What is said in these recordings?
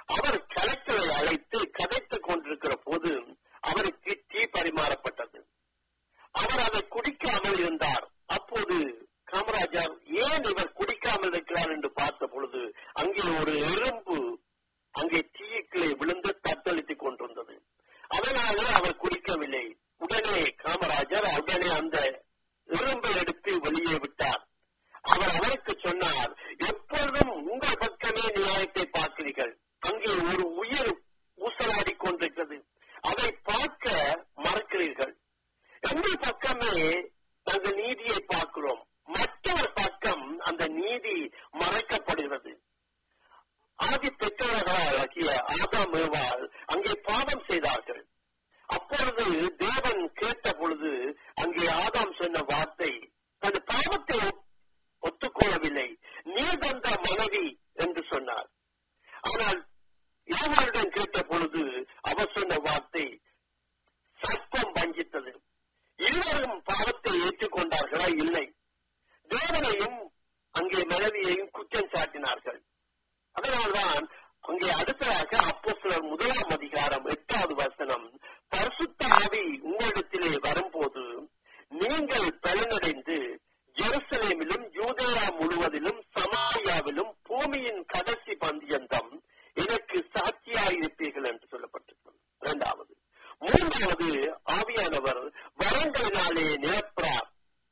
அவர் கலெக்டரை அழைத்து கதைத்துக் கொண்டிருக்கிற போது அவருக்கு டீ பரிமாறப்பட்டது அவர் அதை குடிக்காமல் இருந்தார் அப்போது காமராஜர் ஏன் இவர் குடிக்காமல் இருக்கிறார் என்று பார்த்த பொழுது அங்கே ஒரு எறும்பு அங்கே டீக்குள்ளே விழுந்து தத்தளித்துக் கொண்டிருந்தது அதனால அவர் குடிக்கவில்லை உடனே காமராஜர் உடனே அந்த எறும்பை எடுத்து வெளியே விட்டார் அவர் அவருக்கு சொன்னார் எப்பொழுதும் உங்கள் பக்கமே நியாயத்தை பார்க்கிறீர்கள் அங்கே ஒரு உயிர் ஊசலாடி கொண்டிருக்கிறது அதை பார்க்க மறக்கிறீர்கள் எங்கள் பக்கமே நாங்கள் நீதியை பார்க்கிறோம் மற்றவர் பக்கம் அந்த நீதி மறைக்கப்படுகிறது ஆதி பெற்றவர்களாகிய ஆதாம் ஏவாள் அங்கே பாவம் செய்தார்கள் அப்பொழுது தேவன் கேட்ட பொழுது அங்கே ஆதாம் சொன்ன வார்த்தை தன் பாவத்தை ஒப்- ஒத்துக்கொள்ளவில்லை நீ தந்த மனைவி என்று சொன்னார் ஆனால் ஏவாளிடம் கேட்ட பொழுது அவர் சொன்ன வார்த்தை சர்ப்பம் வஞ்சித்தது இருவரும் பாவத்தை ஏற்றுக்கொண்டார்களா இல்லை தேவனையும் அங்கே மனைவியையும் குற்றம் சாட்டினார்கள் அதனால்தான் அங்கே அடுத்ததாக அப்போஸ்தலர் முதலாம் அதிகாரம் எட்டாவது வசனம் பரிசுத்த ஆவி உங்களிடத்திலே வரும்போது நீங்கள் பலனடைந்து ஜெருசலேமிலும் யூதேயா முழுவதிலும் சமாரியாவிலும் பூமியின் கடைசி பந்தியந்தம் எனக்கு சாட்சியாயிருப்பீர்கள் என்று சொல்லப்பட்டிருக்கிறது இரண்டாவது மூன்றாவது ஆவியானவர் வரங்களினாலே நிரப்புறார்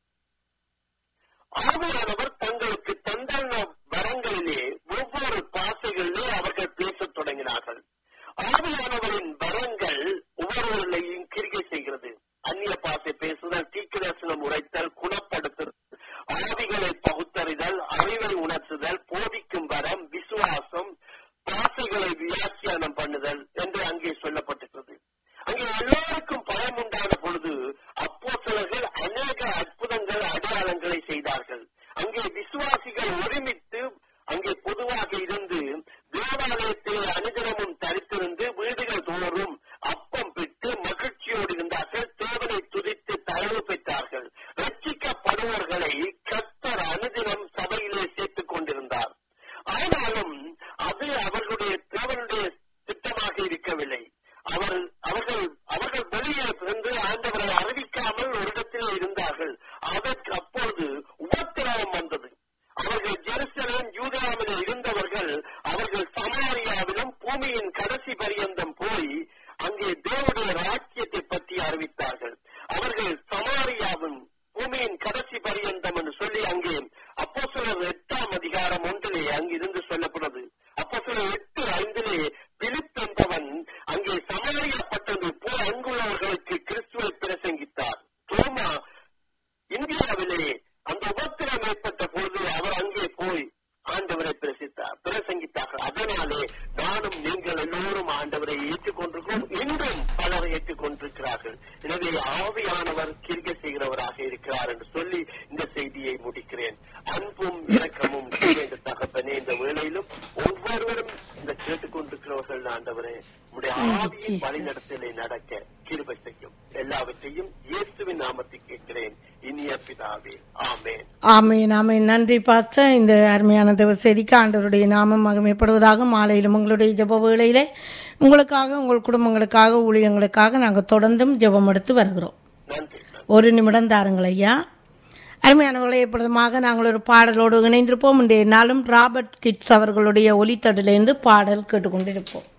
ஆவியானவர் தங்களுக்கு தந்தன வரங்களிலே ஒவ்வொரு பாசைகளிலே அவர்கள் பேசத் தொடங்கினார்கள் ஆவியானவரின் வரங்கள் ஒவ்வொருவர்களையும் கிரிகை செய்கிறது அந்நிய பாசை பேசுதல் தீக்கிரசனம் உரைத்தல் குணப்படுத்துதல் ஆவிகளை பகுத்தறிதல் அறிவை உணர்த்துதல் போதிக்கும் வரம் விசுவாசம் பாசைகளை வியாக்கியானம் பண்ணுதல் என்று அங்கே சொல்லப்பட்டிருக்கிறது அங்கே எல்லோருக்கும் பயம் உண்டான பொழுது அப்போ அநேக அற்புதங்கள் அடையாளங்களை செய்தார்கள் அங்கே விசுவாசிகள் ஒருமித்து அங்கே பொதுவாக இருந்து தேவாலயத்தில் அனுதினமும் தரித்திருந்து வீடுகள் தோறும் அப்பம் பெற்று மகிழ்ச்சியோடு இருந்தார்கள் தேவனை துதித்து தயவு பெற்றார்கள் ரட்சிக்கப்படுவர்களை கத்தர் அனுதினம் சபையிலே சேர்த்துக் கொண்டிருந்தார் ஆனாலும் அது அவர்களுடைய தேவனுடைய திட்டமாக இருக்கவில்லை அவர் அவர்கள் அவர்கள் வெளியே சென்று ஆண்டவரை அறிவிக்காமல் ஒரு இடத்திலே இருந்தார்கள் அதற்கு அப்பொழுது உபத்திரவம் வந்தது அவர்கள் ஜெருசலேம் யூதாவிலே இருந்தவர்கள் அவர்கள் சமாரியாவிலும் பூமியின் கடைசி பரியந்தம் போய் அங்கே தேவனுடைய ராஜ்யத்தை பற்றி அறிவித்தார்கள் அவர்கள் சமாரியாவின் பூமியின் கடைசி பரியந்தம் என்று சொல்லி அங்கே அப்போ எட்டாம் அதிகாரம் ஒன்றிலே அங்கிருந்து சொல்லப்படுது அப்போ எட்டு ஐந்திலே பிலிப் என்பவன் அங்கே சமாளிக்கப்பட்டது போ அங்குள்ளவர்களுக்கு கிறிஸ்துவை பிரசங்கித்தார் தோமா இந்தியாவிலே அந்த உபத்திரம் ஏற்பட்ட பொழுது அவர் அங்கே போய் ஆண்டவரை பிரசித்தார் பிரசங்கித்தார்கள் அதனாலே நானும் நீங்கள் எல்லோரும் ஆண்டவரை ஏற்றுக்கொண்டிருக்கிறோம் இன்றும் பலர் ஏற்றுக்கொண்டிருக்கிறார்கள் எனவே ஆவியானவர் கிரிகை செய்கிறவராக இருக்கிறார் என்று சொல்லி இந்த செய்தியை முடிக்கிறேன் அன்பும் இரக்கமும் இந்த தகப்பனே இந்த வேளையிலும் ஒவ்வொருவரும் இந்த கேட்டுக்கொண்டிருக்கிறவர்கள் ஆண்டவரே உடைய ஆவியின் Jesus. வழிநடத்தலை நடக்க கிருபை செய்யும் எல்லாவற்றையும் இயேசுவின் நாமத்தில் கேட்கிறேன் இனிய பிதாவே ஆமென் ஆமேன் ஆமேன் நன்றி பாஸ்டர் இந்த அருமையான தேவ செய்திக்கு ஆண்டவருடைய நாமம் மகிமைப்படுவதாக மாலையிலும் உங்களுடைய ஜெப வேளையிலே உங்களுக்காக உங்கள் குடும்பங்களுக்காக ஊழியங்களுக்காக நாங்கள் தொடர்ந்தும் ஜெபம் எடுத்து வருகிறோம் நன்றி ஒரு நிமிடம் தாருங்கள் ஐயா அருமையானவர்களை எப்பொழுதுமாக நாங்கள் ஒரு பாடலோடு இணைந்திருப்போம் இன்றைய நாளும் ராபர்ட் கிட்ஸ் அவர்களுடைய ஒலித்தடிலிருந்து பாடல் கேட்டுக்கொண்டிருப்போம்